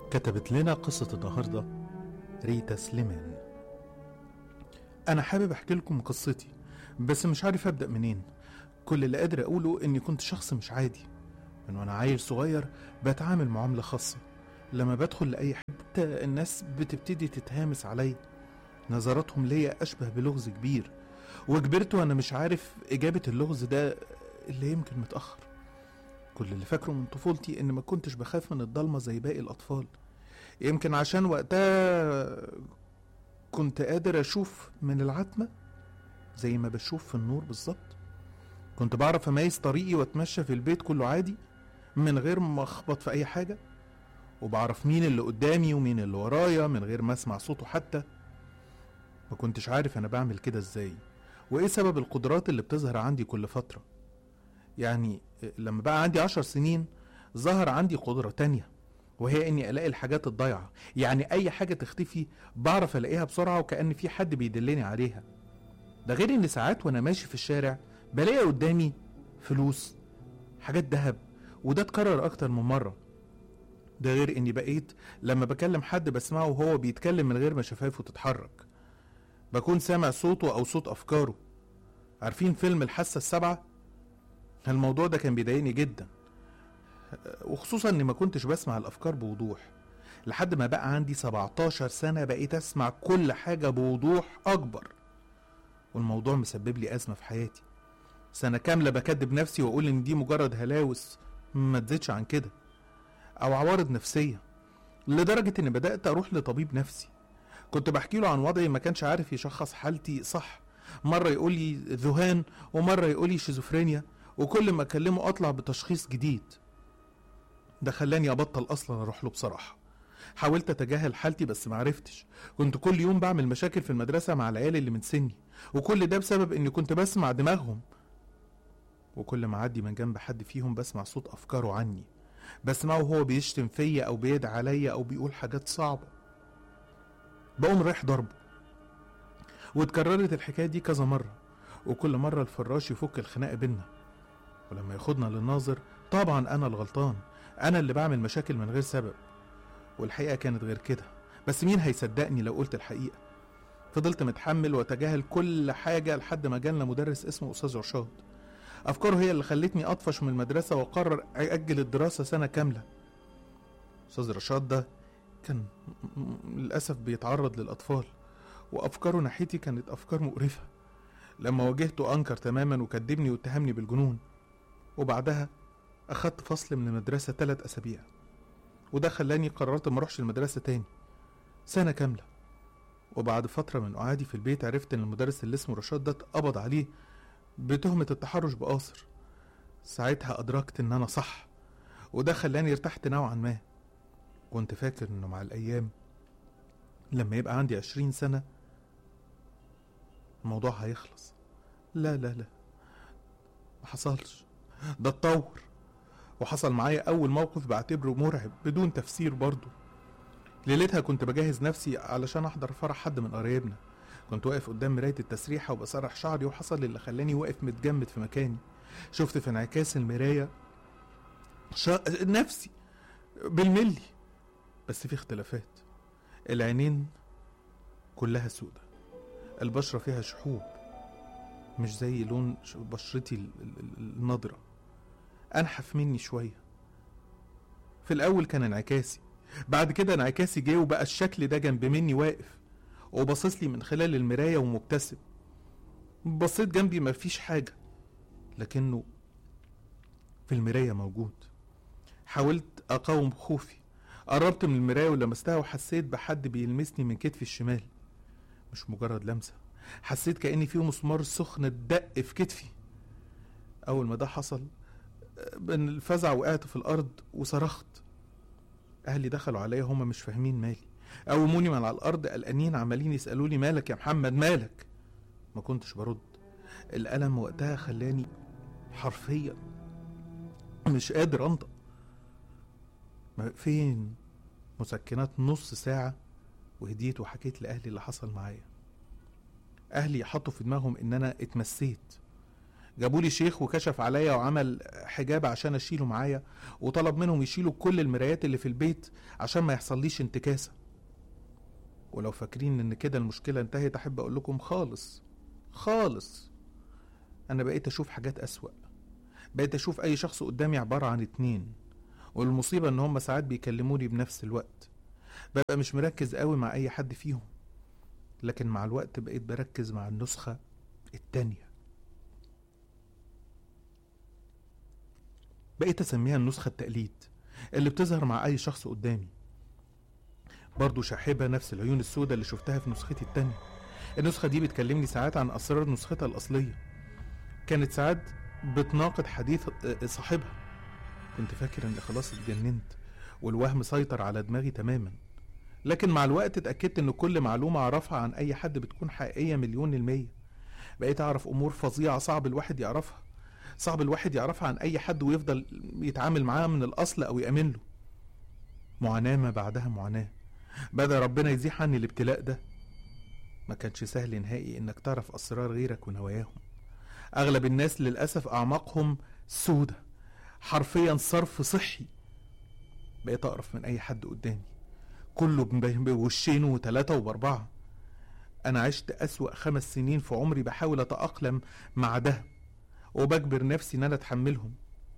كتبت لنا قصة النهاردة ريتا سليمان أنا حابب أحكي لكم قصتي بس مش عارف أبدأ منين كل اللي قادر أقوله إني كنت شخص مش عادي من وأنا عيل صغير بتعامل معاملة خاصة لما بدخل لأي حتة الناس بتبتدي تتهامس عليا نظراتهم ليا أشبه بلغز كبير وكبرت وأنا مش عارف إجابة اللغز ده اللي يمكن متأخر كل اللي فاكره من طفولتي إن ما كنتش بخاف من الضلمة زي باقي الأطفال يمكن عشان وقتها كنت قادر أشوف من العتمة زي ما بشوف في النور بالظبط كنت بعرف أميز طريقي وأتمشى في البيت كله عادي من غير ما أخبط في أي حاجة وبعرف مين اللي قدامي ومين اللي ورايا من غير ما أسمع صوته حتى ما كنتش عارف أنا بعمل كده إزاي وإيه سبب القدرات اللي بتظهر عندي كل فترة يعني لما بقى عندي عشر سنين ظهر عندي قدرة تانية وهي اني الاقي الحاجات الضايعة يعني اي حاجة تختفي بعرف الاقيها بسرعة وكأن في حد بيدلني عليها ده غير ان ساعات وانا ماشي في الشارع بلاقي قدامي فلوس حاجات ذهب وده اتكرر اكتر من مرة ده غير اني بقيت لما بكلم حد بسمعه وهو بيتكلم من غير ما شفايفه تتحرك بكون سامع صوته او صوت افكاره عارفين فيلم الحاسة السابعة الموضوع ده كان بيضايقني جدا وخصوصا اني ما كنتش بسمع الافكار بوضوح لحد ما بقى عندي 17 سنة بقيت اسمع كل حاجة بوضوح اكبر والموضوع مسبب لي ازمة في حياتي سنة كاملة بكدب نفسي واقول ان دي مجرد هلاوس ما تزيدش عن كده او عوارض نفسية لدرجة اني بدأت اروح لطبيب نفسي كنت بحكي له عن وضعي ما كانش عارف يشخص حالتي صح مرة يقول لي ذهان ومرة يقول لي شيزوفرينيا وكل ما اكلمه اطلع بتشخيص جديد ده خلاني ابطل اصلا اروح له بصراحه حاولت اتجاهل حالتي بس معرفتش كنت كل يوم بعمل مشاكل في المدرسه مع العيال اللي من سني وكل ده بسبب اني كنت بسمع دماغهم وكل ما اعدي من جنب حد فيهم بسمع صوت افكاره عني بسمعه وهو بيشتم فيا او بيدعي عليا او بيقول حاجات صعبه بقوم رايح ضربه واتكررت الحكايه دي كذا مره وكل مره الفراش يفك الخناقه بينا ولما ياخدنا للناظر طبعا انا الغلطان انا اللي بعمل مشاكل من غير سبب والحقيقه كانت غير كده بس مين هيصدقني لو قلت الحقيقه فضلت متحمل واتجاهل كل حاجه لحد ما جالنا مدرس اسمه استاذ رشاد افكاره هي اللي خلتني اطفش من المدرسه واقرر اجل الدراسه سنه كامله استاذ رشاد ده كان للاسف بيتعرض للاطفال وافكاره ناحيتي كانت افكار مقرفه لما واجهته انكر تماما وكدبني واتهمني بالجنون وبعدها أخدت فصل من المدرسة تلات أسابيع وده خلاني قررت ما أروحش المدرسة تاني سنة كاملة وبعد فترة من قعادي في البيت عرفت إن المدرس اللي اسمه رشاد ده اتقبض عليه بتهمة التحرش بقاصر ساعتها أدركت إن أنا صح وده خلاني ارتحت نوعا ما كنت فاكر إنه مع الأيام لما يبقى عندي عشرين سنة الموضوع هيخلص لا لا لا ما حصلش ده اتطور وحصل معايا أول موقف بعتبره مرعب بدون تفسير برضه ليلتها كنت بجهز نفسي علشان أحضر فرح حد من قرايبنا كنت واقف قدام مراية التسريحة وبسرح شعري وحصل اللي خلاني واقف متجمد في مكاني شفت في انعكاس المراية شا... نفسي بالملي بس في اختلافات العينين كلها سودة البشرة فيها شحوب مش زي لون بشرتي النضرة أنحف مني شوية في الأول كان انعكاسي بعد كده انعكاسي جه وبقى الشكل ده جنب مني واقف وباصص لي من خلال المراية ومبتسم بصيت جنبي مفيش حاجة لكنه في المراية موجود حاولت أقاوم خوفي قربت من المراية ولمستها وحسيت بحد بيلمسني من كتفي الشمال مش مجرد لمسة حسيت كأني في مسمار سخن اتدق في كتفي أول ما ده حصل من الفزع وقعت في الأرض وصرخت أهلي دخلوا عليا هما مش فاهمين مالي قوموني من على الأرض قلقانين عمالين يسألوا لي مالك يا محمد مالك ما كنتش برد الألم وقتها خلاني حرفيا مش قادر أنطق فين مسكنات نص ساعة وهديت وحكيت لأهلي اللي حصل معايا أهلي حطوا في دماغهم إن أنا اتمسيت جابوا لي شيخ وكشف عليا وعمل حجاب عشان اشيله معايا وطلب منهم يشيلوا كل المرايات اللي في البيت عشان ما يحصليش انتكاسة ولو فاكرين ان كده المشكلة انتهت احب اقول لكم خالص خالص انا بقيت اشوف حاجات اسوأ بقيت اشوف اي شخص قدامي عبارة عن اتنين والمصيبة ان هم ساعات بيكلموني بنفس الوقت ببقى مش مركز قوي مع اي حد فيهم لكن مع الوقت بقيت بركز مع النسخة التانية بقيت اسميها النسخة التقليد اللي بتظهر مع اي شخص قدامي برضو شاحبة نفس العيون السوداء اللي شفتها في نسختي التانية النسخة دي بتكلمني ساعات عن أسرار نسختها الأصلية كانت ساعات بتناقض حديث صاحبها كنت فاكر اني خلاص اتجننت والوهم سيطر على دماغي تماما لكن مع الوقت اتأكدت ان كل معلومة اعرفها عن اي حد بتكون حقيقية مليون المية بقيت اعرف امور فظيعة صعب الواحد يعرفها صعب الواحد يعرفها عن اي حد ويفضل يتعامل معاه من الاصل او يامن له معاناة ما بعدها معاناة بدأ ربنا يزيح عني الابتلاء ده ما كانش سهل نهائي انك تعرف اسرار غيرك ونواياهم اغلب الناس للاسف اعماقهم سودة حرفيا صرف صحي بقيت اقرف من اي حد قدامي كله بوشين وتلاتة وباربعة انا عشت اسوأ خمس سنين في عمري بحاول اتأقلم مع ده وبجبر نفسي ان انا اتحملهم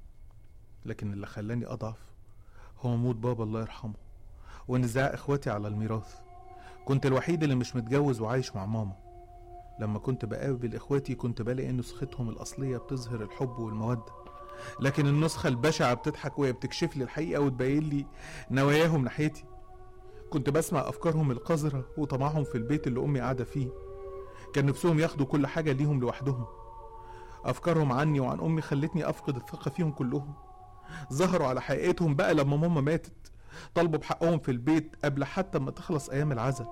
لكن اللي خلاني اضعف هو موت بابا الله يرحمه ونزاع اخواتي على الميراث كنت الوحيد اللي مش متجوز وعايش مع ماما لما كنت بقابل اخواتي كنت بلاقي نسختهم الاصليه بتظهر الحب والموده لكن النسخه البشعه بتضحك وهي بتكشف لي الحقيقه وتبين لي نواياهم ناحيتي كنت بسمع افكارهم القذره وطمعهم في البيت اللي امي قاعده فيه كان نفسهم ياخدوا كل حاجه ليهم لوحدهم افكارهم عني وعن امي خلتني افقد الثقه فيهم كلهم ظهروا على حقيقتهم بقى لما ماما ماتت طالبوا بحقهم في البيت قبل حتى ما تخلص ايام العزل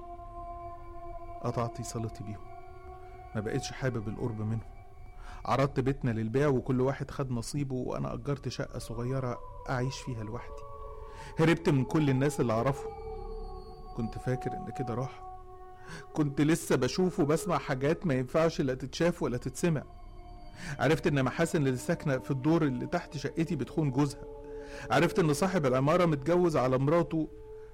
قطعت صلتي بيهم ما بقتش حابب القرب منهم عرضت بيتنا للبيع وكل واحد خد نصيبه وانا اجرت شقه صغيره اعيش فيها لوحدي هربت من كل الناس اللي اعرفهم كنت فاكر ان كده راحه كنت لسه بشوف وبسمع حاجات ما ينفعش لا تتشاف ولا تتسمع عرفت ان محاسن اللي ساكنه في الدور اللي تحت شقتي بتخون جوزها عرفت ان صاحب العماره متجوز على مراته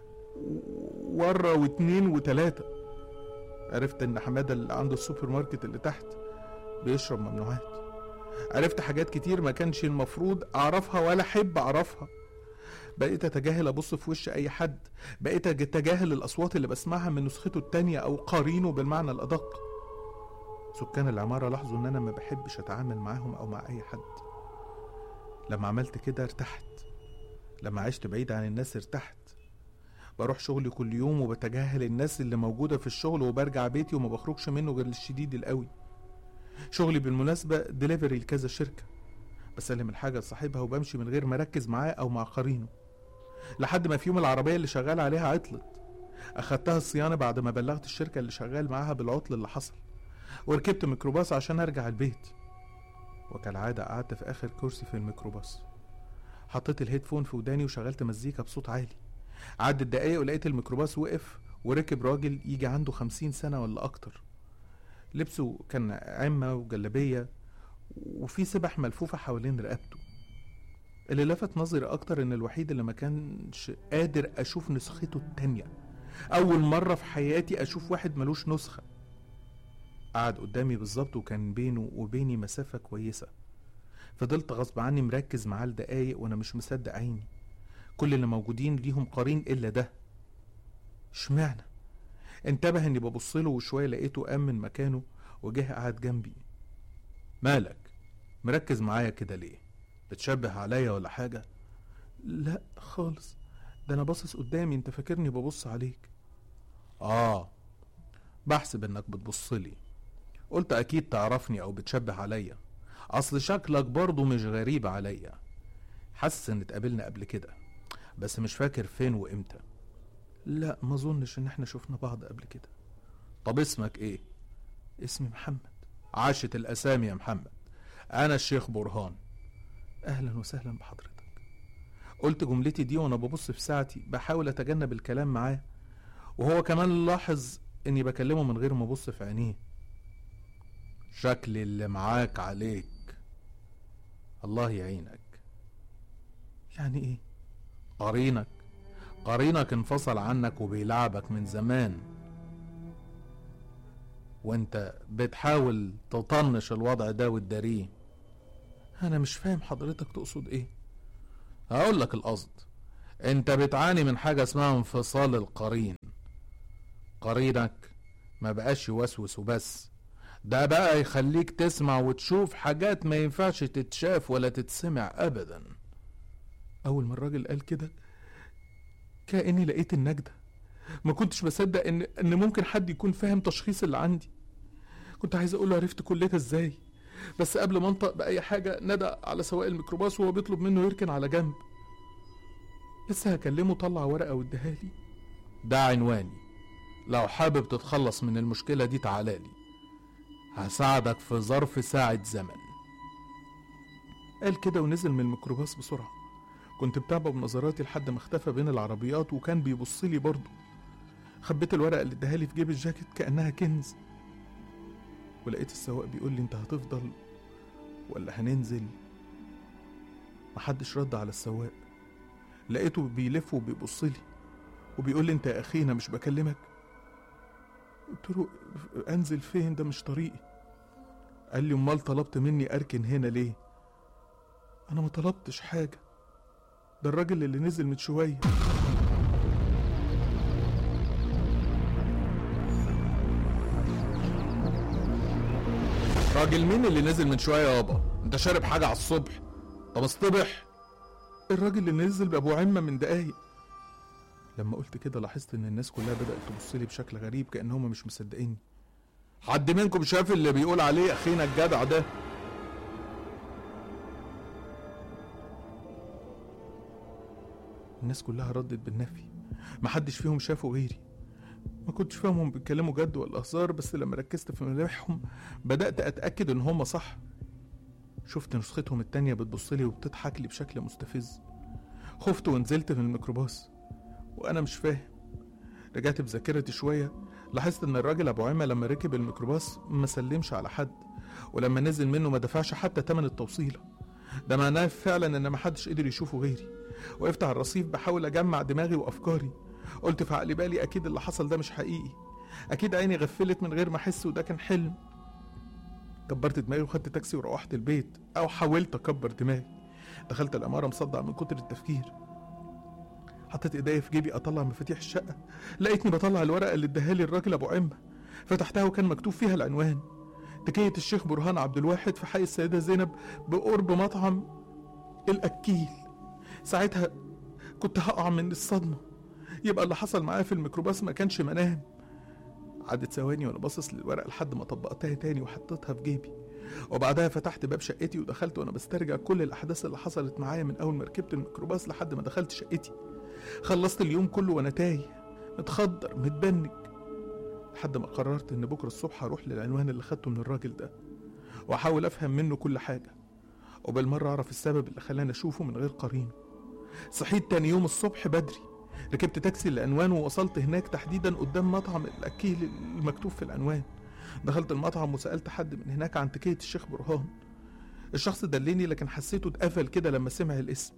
ورة واتنين وتلاتة عرفت ان حمادة اللي عنده السوبر ماركت اللي تحت بيشرب ممنوعات عرفت حاجات كتير ما كانش المفروض اعرفها ولا احب اعرفها بقيت اتجاهل ابص في وش اي حد بقيت اتجاهل الاصوات اللي بسمعها من نسخته التانية او قرينه بالمعنى الادق سكان العمارة لاحظوا ان انا ما بحبش اتعامل معاهم او مع اي حد لما عملت كده ارتحت لما عشت بعيد عن الناس ارتحت بروح شغلي كل يوم وبتجاهل الناس اللي موجودة في الشغل وبرجع بيتي وما بخرجش منه غير للشديد القوي شغلي بالمناسبة دليفري لكذا شركة بسلم الحاجة لصاحبها وبمشي من غير ما اركز معاه او مع قرينه لحد ما في يوم العربية اللي شغال عليها عطلت اخدتها الصيانة بعد ما بلغت الشركة اللي شغال معاها بالعطل اللي حصل وركبت ميكروباص عشان ارجع البيت وكالعادة قعدت في اخر كرسي في الميكروباص حطيت الهيدفون في وداني وشغلت مزيكا بصوت عالي عدت دقايق ولقيت الميكروباص وقف وركب راجل يجي عنده خمسين سنة ولا أكتر لبسه كان عمة وجلابية وفي سبح ملفوفة حوالين رقبته اللي لفت نظري أكتر إن الوحيد اللي ما كانش قادر أشوف نسخته التانية أول مرة في حياتي أشوف واحد ملوش نسخة قعد قدامي بالظبط وكان بينه وبيني مسافة كويسة فضلت غصب عني مركز معاه لدقايق وانا مش مصدق عيني كل اللي موجودين ليهم قرين الا ده اشمعنى انتبه اني ببص له وشويه لقيته قام من مكانه وجه قعد جنبي مالك مركز معايا كده ليه بتشبه عليا ولا حاجه لا خالص ده انا باصص قدامي انت فاكرني ببص عليك اه بحسب انك بتبص لي قلت اكيد تعرفني او بتشبه عليا اصل شكلك برضه مش غريب عليا حاسس ان اتقابلنا قبل كده بس مش فاكر فين وامتى لا ما اظنش ان احنا شفنا بعض قبل كده طب اسمك ايه اسمي محمد عاشت الاسامي يا محمد انا الشيخ برهان اهلا وسهلا بحضرتك قلت جملتي دي وانا ببص في ساعتي بحاول اتجنب الكلام معاه وهو كمان لاحظ اني بكلمه من غير ما ابص في عينيه شكل اللي معاك عليك الله يعينك يعني ايه قرينك قرينك انفصل عنك وبيلعبك من زمان وانت بتحاول تطنش الوضع ده وتداريه انا مش فاهم حضرتك تقصد ايه هقول لك القصد انت بتعاني من حاجة اسمها انفصال القرين قرينك ما بقاش يوسوس وبس ده بقى يخليك تسمع وتشوف حاجات ما ينفعش تتشاف ولا تتسمع ابدا اول ما الراجل قال كده كأني لقيت النجدة ما كنتش بصدق ان ان ممكن حد يكون فاهم تشخيص اللي عندي كنت عايز اقول له عرفت كل ده ازاي بس قبل ما انطق باي حاجه ندى على سواق الميكروباص وهو بيطلب منه يركن على جنب لسه هكلمه طلع ورقه واداها لي ده عنواني لو حابب تتخلص من المشكله دي تعالالي هساعدك في ظرف ساعة زمن قال كده ونزل من الميكروباص بسرعة كنت متابعه بنظراتي لحد ما اختفى بين العربيات وكان بيبص لي برضه خبيت الورقة اللي اداها لي في جيب الجاكيت كأنها كنز ولقيت السواق بيقول لي انت هتفضل ولا هننزل محدش رد على السواق لقيته بيلف وبيبص لي وبيقول لي انت يا اخي انا مش بكلمك قلت له انزل فين ده مش طريقي قال لي امال طلبت مني اركن هنا ليه انا ما طلبتش حاجه ده الراجل اللي نزل من شويه راجل مين اللي نزل من شويه يابا انت شارب حاجه على الصبح طب اصطبح الراجل اللي نزل بابو عمه من دقايق لما قلت كده لاحظت ان الناس كلها بدات تبص لي بشكل غريب كانهم مش مصدقيني حد منكم شاف اللي بيقول عليه اخينا الجدع ده الناس كلها ردت بالنفي محدش فيهم شافه غيري ما كنتش فاهمهم بيتكلموا جد ولا هزار بس لما ركزت في ملامحهم بدأت أتأكد إن هم صح شفت نسختهم التانية بتبصلي وبتضحك لي بشكل مستفز خفت ونزلت من الميكروباص وأنا مش فاهم رجعت بذاكرتي شوية لاحظت إن الراجل أبو عمة لما ركب الميكروباص ما سلمش على حد ولما نزل منه ما دفعش حتى تمن التوصيلة ده معناه فعلا إن محدش قدر يشوفه غيري وقفت على الرصيف بحاول أجمع دماغي وأفكاري قلت في عقلي بالي أكيد اللي حصل ده مش حقيقي أكيد عيني غفلت من غير ما أحس وده كان حلم كبرت دماغي وخدت تاكسي وروحت البيت أو حاولت أكبر دماغي دخلت العمارة مصدع من كتر التفكير حطيت ايديا في جيبي اطلع مفاتيح الشقة لقيتني بطلع الورقة اللي اداها لي الراجل ابو عمة فتحتها وكان مكتوب فيها العنوان تكية الشيخ برهان عبد الواحد في حي السيدة زينب بقرب مطعم الأكيل ساعتها كنت هقع من الصدمة يبقى اللي حصل معايا في الميكروباص ما كانش منام عدت ثواني وانا باصص للورقة لحد ما طبقتها تاني وحطيتها في جيبي وبعدها فتحت باب شقتي ودخلت وانا بسترجع كل الاحداث اللي حصلت معايا من اول ما ركبت الميكروباص لحد ما دخلت شقتي خلصت اليوم كله وانا تايه متخدر متبنج لحد ما قررت ان بكره الصبح هروح للعنوان اللي خدته من الراجل ده واحاول افهم منه كل حاجه وبالمره اعرف السبب اللي خلاني اشوفه من غير قرينه صحيت تاني يوم الصبح بدري ركبت تاكسي للعنوان ووصلت هناك تحديدا قدام مطعم الاكيل المكتوب في العنوان دخلت المطعم وسالت حد من هناك عن تكيه الشيخ برهان الشخص دلني لكن حسيته اتقفل كده لما سمع الاسم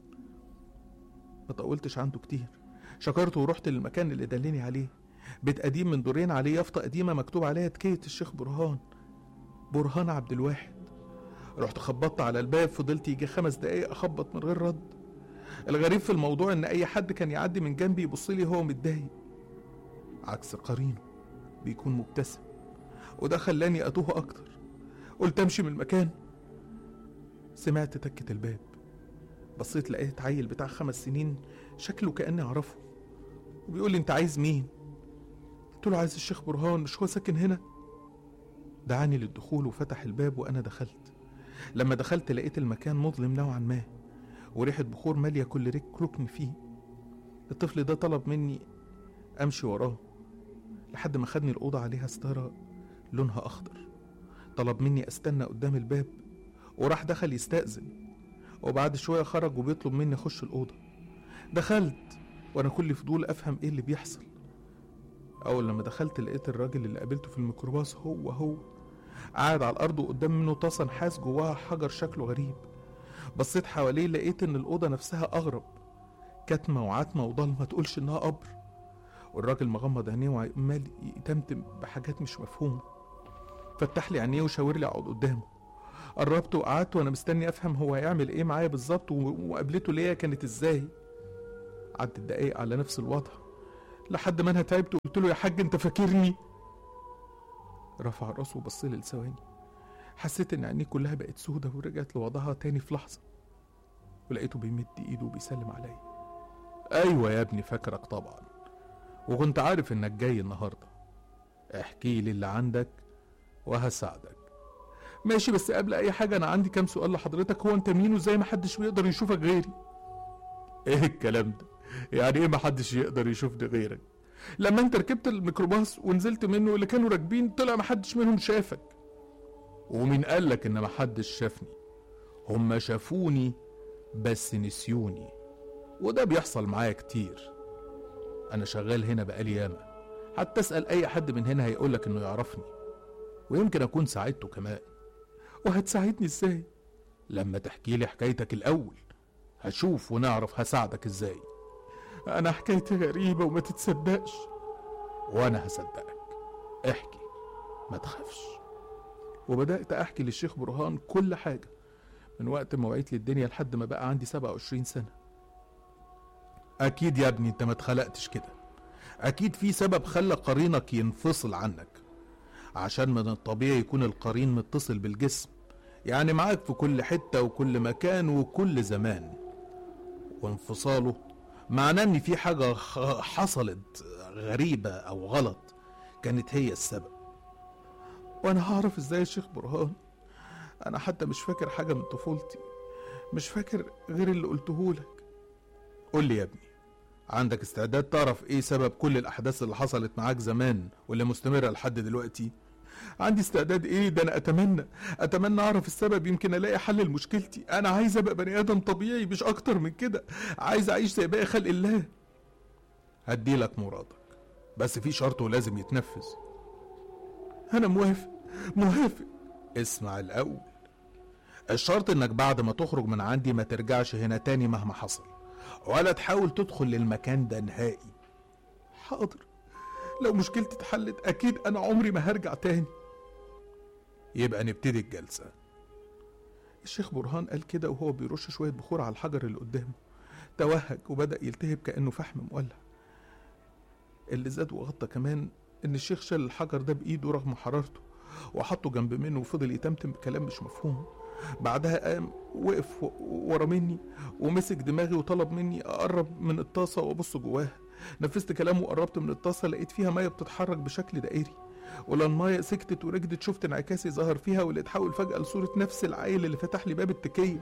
ما طولتش عنده كتير شكرته ورحت للمكان اللي دلني عليه بيت قديم من دورين عليه يافطة قديمة مكتوب عليها تكية الشيخ برهان برهان عبد الواحد رحت خبطت على الباب فضلت يجي خمس دقايق اخبط من غير رد الغريب في الموضوع ان اي حد كان يعدي من جنبي يبص لي هو متضايق عكس قرينه بيكون مبتسم وده خلاني اتوه اكتر قلت امشي من المكان سمعت تكة الباب بصيت لقيت عيل بتاع خمس سنين شكله كأني أعرفه وبيقول لي أنت عايز مين؟ قلت له عايز الشيخ برهان مش هو ساكن هنا؟ دعاني للدخول وفتح الباب وأنا دخلت لما دخلت لقيت المكان مظلم نوعا ما وريحة بخور مالية كل رك ركن فيه الطفل ده طلب مني أمشي وراه لحد ما خدني الأوضة عليها ستارة لونها أخضر طلب مني أستنى قدام الباب وراح دخل يستأذن وبعد شوية خرج وبيطلب مني أخش الأوضة دخلت وأنا كل فضول أفهم إيه اللي بيحصل أول لما دخلت لقيت الراجل اللي قابلته في الميكروباص هو هو قاعد على الأرض وقدام منه طاسة نحاس جواها حجر شكله غريب بصيت حواليه لقيت ان الاوضه نفسها اغرب كتمه وعتمه وضلمه تقولش انها قبر والراجل مغمض عينيه وعمال يتمتم بحاجات مش مفهومه فتح لي عينيه وشاور لي اقعد قدامه قربت وقعدت وانا مستني افهم هو هيعمل ايه معايا بالظبط ومقابلته ليا كانت ازاي عدت دقايق على نفس الوضع لحد ما انا تعبت وقلت له يا حاج انت فاكرني رفع راسه وبص لي لثواني حسيت ان عينيه كلها بقت سودة ورجعت لوضعها تاني في لحظة ولقيته بيمد ايده وبيسلم عليا ايوه يا ابني فاكرك طبعا وكنت عارف انك جاي النهارده احكي لي اللي عندك وهساعدك ماشي بس قبل اي حاجه انا عندي كام سؤال لحضرتك هو انت مين وازاي محدش بيقدر يشوفك غيري ايه الكلام ده يعني ايه محدش يقدر يشوفني غيرك لما انت ركبت الميكروباص ونزلت منه اللي كانوا راكبين طلع محدش منهم شافك ومين قالك ان محدش شافني هما شافوني بس نسيوني وده بيحصل معايا كتير انا شغال هنا بقالي ياما حتى اسال اي حد من هنا هيقولك انه يعرفني ويمكن اكون ساعدته كمان وهتساعدني ازاي لما تحكي لي حكايتك الاول هشوف ونعرف هساعدك ازاي انا حكايتي غريبه وما تتصدقش وانا هصدقك احكي ما تخافش وبدات احكي للشيخ برهان كل حاجه من وقت ما وعيت للدنيا لحد ما بقى عندي 27 سنه اكيد يا ابني انت ما اتخلقتش كده اكيد في سبب خلى قرينك ينفصل عنك عشان من الطبيعي يكون القرين متصل بالجسم يعني معاك في كل حتة وكل مكان وكل زمان وانفصاله معناه ان في حاجة حصلت غريبة او غلط كانت هي السبب وانا هعرف ازاي يا شيخ برهان انا حتى مش فاكر حاجة من طفولتي مش فاكر غير اللي قلتهولك قول لي يا ابني عندك استعداد تعرف ايه سبب كل الاحداث اللي حصلت معاك زمان واللي مستمرة لحد دلوقتي عندي استعداد ايه ده انا اتمنى اتمنى اعرف السبب يمكن الاقي حل لمشكلتي انا عايز ابقى بني ادم طبيعي مش اكتر من كده عايز اعيش زي باقي خلق الله هديلك مرادك بس في شرط ولازم يتنفذ انا موافق موافق اسمع الاول الشرط انك بعد ما تخرج من عندي ما ترجعش هنا تاني مهما حصل ولا تحاول تدخل للمكان ده نهائي حاضر لو مشكلتي اتحلت اكيد انا عمري ما هرجع تاني يبقى نبتدي الجلسة الشيخ برهان قال كده وهو بيرش شوية بخور على الحجر اللي قدامه توهج وبدأ يلتهب كأنه فحم مولع اللي زاد وغطى كمان إن الشيخ شال الحجر ده بإيده رغم حرارته وحطه جنب منه وفضل يتمتم بكلام مش مفهوم بعدها قام وقف ورا مني ومسك دماغي وطلب مني أقرب من الطاسة وأبص جواها نفذت كلامه وقربت من الطاسة لقيت فيها مية بتتحرك بشكل دائري ولما المية سكتت وركدت شفت انعكاسي ظهر فيها واللي اتحول فجأة لصورة نفس العيل اللي فتح لي باب التكية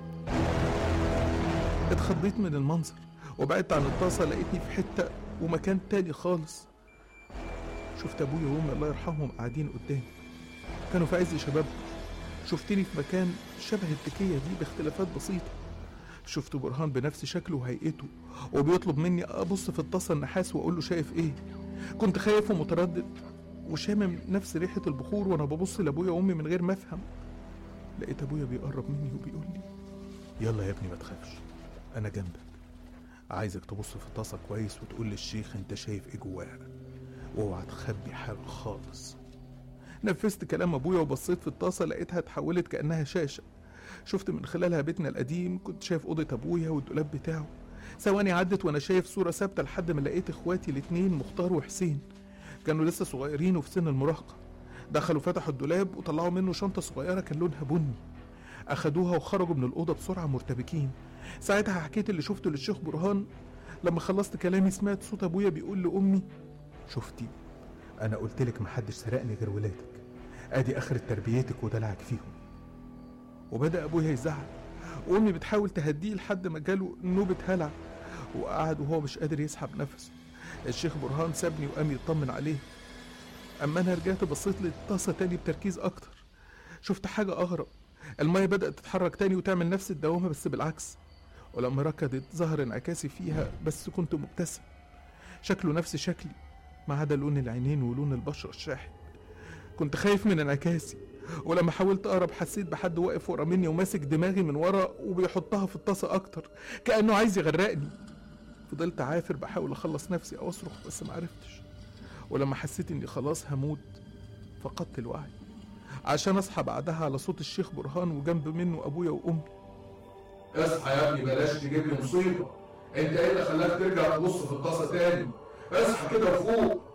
اتخضيت من المنظر وبعدت عن الطاسة لقيتني في حتة ومكان تاني خالص شفت ابويا وامي الله يرحمهم قاعدين قدامي كانوا في عز شبابهم شفتني في مكان شبه التكية دي باختلافات بسيطة شفت برهان بنفس شكله وهيئته وبيطلب مني ابص في الطاسة النحاس واقول له شايف ايه كنت خايف ومتردد وشامم نفس ريحة البخور وانا ببص لابويا وامي من غير ما افهم لقيت ابويا بيقرب مني وبيقول لي يلا يا ابني ما تخافش انا جنبك عايزك تبص في الطاسة كويس وتقول للشيخ انت شايف ايه جواها واوعى تخبي حاجة خالص نفذت كلام ابويا وبصيت في الطاسة لقيتها اتحولت كأنها شاشة شفت من خلالها بيتنا القديم كنت شايف أوضة أبويا والدولاب بتاعه ثواني عدت وأنا شايف صورة ثابتة لحد ما لقيت إخواتي الاتنين مختار وحسين كانوا لسه صغيرين وفي سن المراهقة دخلوا فتحوا الدولاب وطلعوا منه شنطة صغيرة كان لونها بني أخدوها وخرجوا من الأوضة بسرعة مرتبكين ساعتها حكيت اللي شفته للشيخ برهان لما خلصت كلامي سمعت صوت أبويا بيقول لأمي شفتي أنا قلت لك محدش سرقني غير ولادك أدي آخر تربيتك ودلعك فيهم وبدأ أبويا يزعل وأمي بتحاول تهديه لحد ما جاله نوبة هلع وقعد وهو مش قادر يسحب نفسه الشيخ برهان سابني وقام يطمن عليه أما أنا رجعت بصيت للطاسة تاني بتركيز أكتر شفت حاجة أغرب المية بدأت تتحرك تاني وتعمل نفس الدوامة بس بالعكس ولما ركضت ظهر انعكاسي فيها بس كنت مبتسم شكله نفس شكلي ما عدا لون العينين ولون البشرة الشاحب كنت خايف من انعكاسي ولما حاولت اقرب حسيت بحد واقف ورا مني وماسك دماغي من ورا وبيحطها في الطاسه اكتر كانه عايز يغرقني فضلت عافر بحاول اخلص نفسي او اصرخ بس معرفتش ولما حسيت اني خلاص هموت فقدت الوعي عشان اصحى بعدها على صوت الشيخ برهان وجنب منه ابويا وامي اصحى يا ابني بلاش تجيب لي مصيبه انت ايه اللي خلاك ترجع تبص في الطاسه تاني اصحى كده وفوق